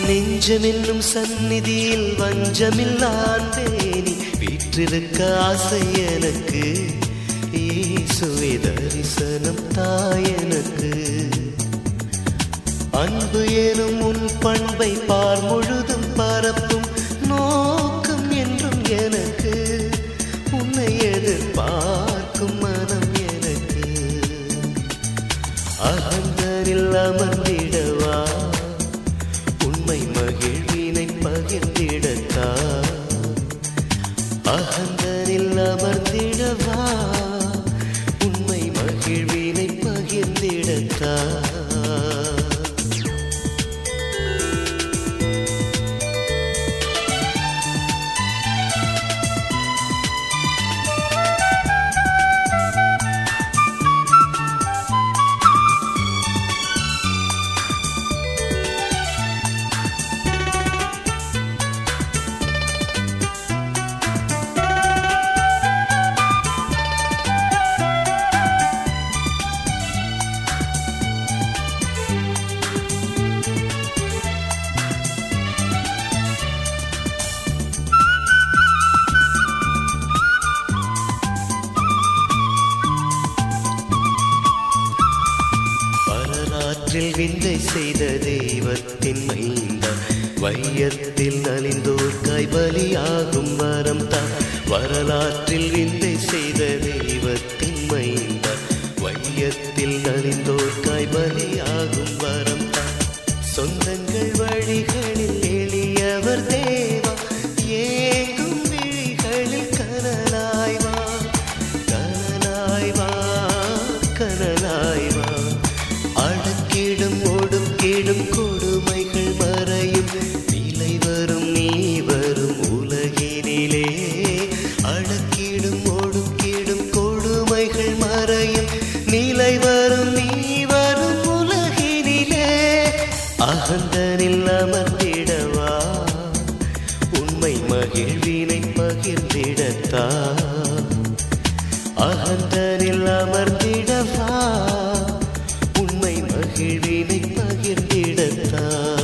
நெஞ்சமென்னும் சந்நிதியில் வஞ்சமில்லாந்தேனி வீற்றிருக்க ஆசை எனக்கு இயேசுவே தரிசனம் தாயனக்கு அன்பு எனும் உன் பண்பை பார் முழுதும் பரப்பும் நோக்கம் என்றும் எனக்கு உன்னை எதிர்பார்க்கும் மனம் எனக்கு அகந்தரில் அமர்ந்திடவா உண்மை மகிழ்வினை பகிர்ந்திடத்தா அகந்தரில் அமர்ந்திடவா உண்மை மகிழ்வினை பகிர்ந்திடத்தா வரலாற்றில் விந்தை செய்த தெய்வத்தின் மைந்தா வையத்தில் நலிந்தோர்க்காய் பலியாகும் வரம் தான் வரலாற்றில் விந்தை செய்த தெய்வத்தின் மைந்தா வையத்தில் நலிந்தோர்க்காய் பலியாகும் வரம் தான் சொந்தங்கள் வழிகளில் எளியவர் தேவா ஏங்கும் விழிகளில் கனலாய்வா கனலாய்வா கனலாய்வா அடக்கிடும் ஒடுக்கிடும் கொடுமைகள் மறையும் நிலை வரும் நீ வரும் உலகினிலே அடக்கிடும் ஒடுக்கிடும் கொடுமைகள் மறையும் நிலை வரும் நீ வரும் உலகினிலே அகந்தனில் அமர்ந்திடவா உண்மை மகிழ்வினை பகிர்ந்திடத்தா அகந்தனில் அமர்ந்திடவா உண்மை மகிழ்வினை பகிர்ந்திடத்தா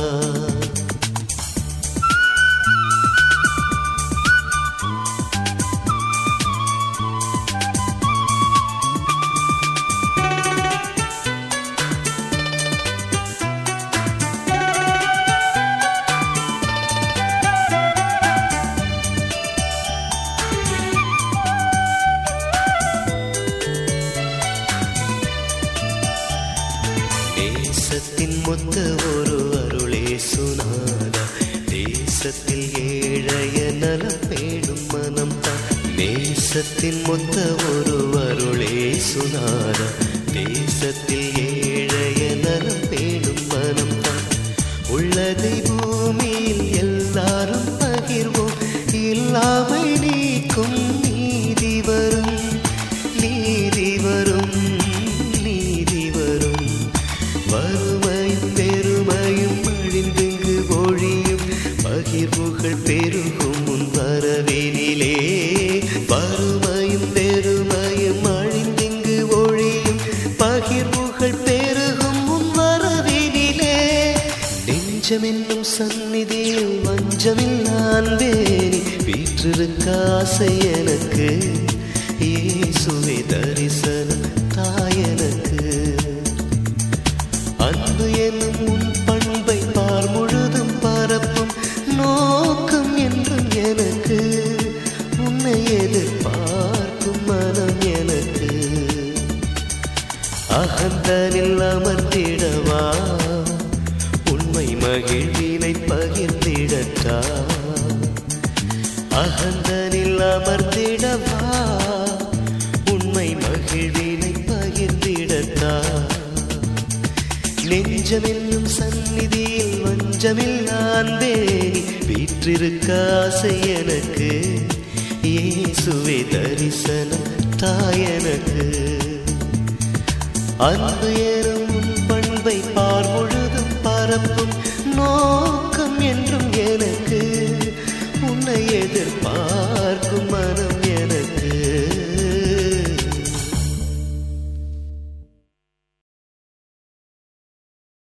தேசத்தின் மொத்த ஒரு அருளே சுனாதா தேசத்தில் ஏழைய நலம் பேணும் மனம் தான் நேசத்தின் மொத்த ஒரு அருளே சுனாதா தேசத்தில் ஏழைய நலம் பேணும் மனம் தான் உள்ளதை பூமியில் எல்லாரும் பகிர்வோம் இல்லாமை நீக்கும் நீதி வரும் நீதி வரும் நீதி வரும் வறுமையும் பெருமையும் அழிந்துங்கு ஒழியும் பகிர்வுகள் பெருகும் முன் வரவினிலே வறுமையும் பெருமையும் அழிந்திங்கு ஒழியும் பகிர்வுகள் பெருகும் முன் வரவினிலே நெஞ்சமென்னும் சந்நிதியில் வஞ்சமில்லான் வேணி வீற்றிருக்க ஆசை எனக்கு இயேசுவே தரிசனம் தாயனக்கு அன்பு என்னும் உன் பண்பை பார் முழுதும் பரப்பும் நோக்கம் என்றும் எனக்கு உன்னை எதிர்பார்க்கும் மனம் எனக்கு அகந்தனில் அமர்ந்திடவா உண்மை மகிழ்வினை பகிர்ந்திடட்டா அகந்தனில் அமர்ந்திடவா உண்மை மகிழ்வினை பகிர்ந்திடட்டா நெஞ்சமென்னும் சந்நிதியில் வஞ்சமில்லான் வேணி வீற்றிருக்க ஆசை எனக்கு இயேசுவே தரிசனம் தாயனக்கு அன்பு ஏறும் உன் பண்பை பார் முழுதும் பரப்பும் நோக்கம் என்று